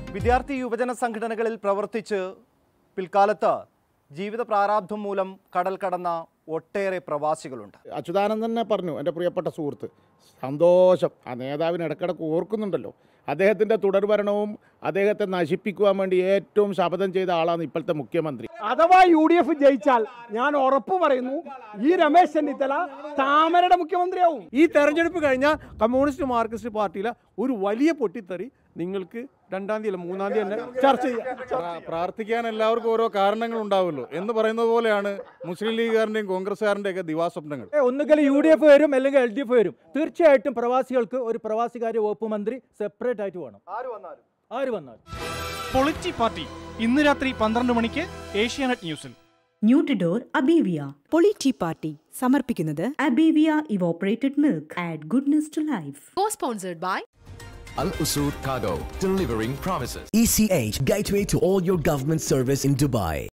വിദ്യാർത്ഥി യുവജന സംഘടനകളിൽ പ്രവർത്തിച്ച് പിൽക്കാലത്ത് ജീവിത പ്രാരാബ്ധം മൂലം കടൽ കടന്ന ഒട്ടേറെ പ്രവാസികളുണ്ട് അച്യുതാനന്ദൻ തന്നെ പറഞ്ഞു എൻ്റെ പ്രിയപ്പെട്ട സുഹൃത്ത് സന്തോഷം ആ നേതാവിന് ഇടക്കിടക്ക് ഓർക്കുന്നുണ്ടല്ലോ അദ്ദേഹത്തിൻ്റെ തുടർഭരണവും അദ്ദേഹത്തെ നശിപ്പിക്കുവാൻ വേണ്ടി ഏറ്റവും ശപഥം ചെയ്ത ആളാണ് ഇപ്പോഴത്തെ മുഖ്യമന്ത്രി അഥവാ യു ഡി എഫ് ജയിച്ചാൽ ഞാൻ ഉറപ്പ് പറയുന്നു ഈ രമേശ് ചെന്നിത്തല താമരയുടെ മുഖ്യമന്ത്രിയാവും ഈ തെരഞ്ഞെടുപ്പ് കഴിഞ്ഞാൽ കമ്മ്യൂണിസ്റ്റ് മാർക്സിസ്റ്റ് പാർട്ടിയിലെ ഒരു വലിയ പൊട്ടിത്തെറി നിങ്ങൾക്ക് രണ്ടാം തീയതി അല്ല മൂന്നാം തീയതി തന്നെ ചർച്ച ചെയ്യാം പ്രാ- പ്രാർത്ഥിക്കാൻ എല്ലാവർക്കും ഓരോ കാരണങ്ങൾ ഉണ്ടാവുമല്ലോ എന്ന് പറയുന്നത് പോലെയാണ് മുസ്ലിം ലീഗുകാരൻ്റെയും കോൺഗ്രസ്സുകാരൻ്റെയും ഒക്കെ ദിവാസ്വപ്നങ്ങൾ ഒന്നുകിൽ യു ഡി എഫ് വരും അല്ലെങ്കിൽ എൽ ഡി എഫ് വരും തീർച്ചയായിട്ടും പ്രവാസികൾക്ക് ഒരു പ്രവാസികാര്യ വകുപ്പ് മന്ത്രി സെപ്പറേറ്റ് ആയിട്ട് വേണം ആര് വന്നാലും പൊളിറ്റി പാർട്ടി ഇന്ന് രാത്രി പന്ത്രണ്ട് മണിക്ക് ഏഷ്യാനെറ്റ് ന്യൂസിൽ ന്യൂട്രിഡോർ അബീവിയ പൊളി ടീ പാർട്ടി സമർപ്പിക്കുന്നത് അബീവിയ evaporated milk add goodness to life co-sponsored by Al Usood Cargo, delivering promises. ECH, gateway to all your government service in Dubai.